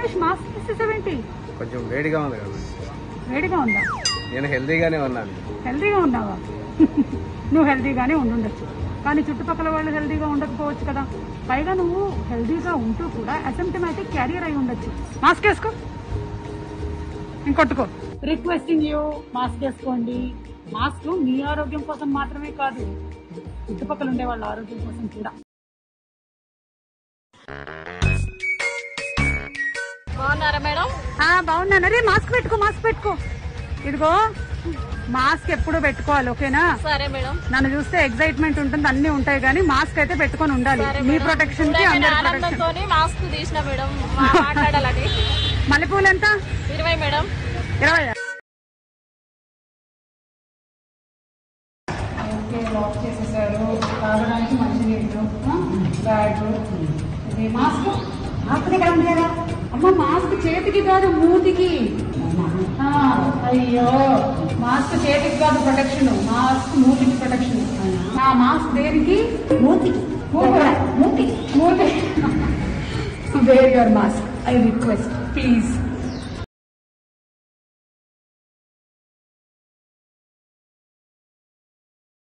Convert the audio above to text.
Ramesh mask తీసేసావేంటి కొంచెం వేడిగా ఉంది కదా వేడిగా ఉందా నేను హెల్తీగానే ఉన్నాను హెల్దీగా ఉన్నావా నువ్వు హెల్దీగానే ఉండుండొచ్చు కానీ చుట్టుపక్కల వాళ్ళు హెల్దీగా ఉండకపోవచ్చు కదా పైగా నువ్వు హెల్దీగా ఉంటూ కూడా అసిమ్టమాటిక్ క్యారియర్ అయి ఉండొచ్చు మాస్క్ వేసుకో ఇంకొట్టుకో రిక్వెస్టింగ్ యూ మాస్క్ వేసుకోండి మాస్క్ మీ ఆరోగ్యం కోసం మాత్రమే కాదు చుట్టుపక్కల ఉండే వాళ్ళ ఆరోగ్యం కోసం కూడా బాగున్నారా మేడం ఆ, బాగున్నాను అరే మాస్క్ పెట్టుకో మాస్క్ పెట్టుకో ఇదిగో మాస్క్ ఎప్పుడు పెట్టుకోవాలి ఓకేనా సరే మేడం నన్ను చూస్తే ఎగ్జైట్మెంట్ ఉంటుంది అన్ని ఉంటాయి కానీ మాస్క్ అయితే పెట్టుకొని ఉండాలి సరే మీ మేడం. ప్రొటెక్షన్ కి ఇప్పుడే అందరి నేను ప్రొటెక్షన్ ఆనందంతో మాస్క్ తీసిన మేడం మా- మాట్లాడాలని మల్లెపూలు ఎంత ఇరవై మేడం ఇరవై ఓకే లాక్ చేసేసారు తాగడానికి మంచినీళ్ళు బ్యాగ్ ఇది మాస్క్ మాస్క్ దగ్గర ఉంది కదా అమ్మ మాస్క్ చేతికి కాదు మూతికి ఆ, అయ్యో మాస్క్ చేతికి కాదు ప్రొటెక్షన్ మాస్క్ మూతికి ప్రొటెక్షన్ ఆ మాస్క్ దేనికి మూతికి మూతి మూతి మూతి wear your mask I request please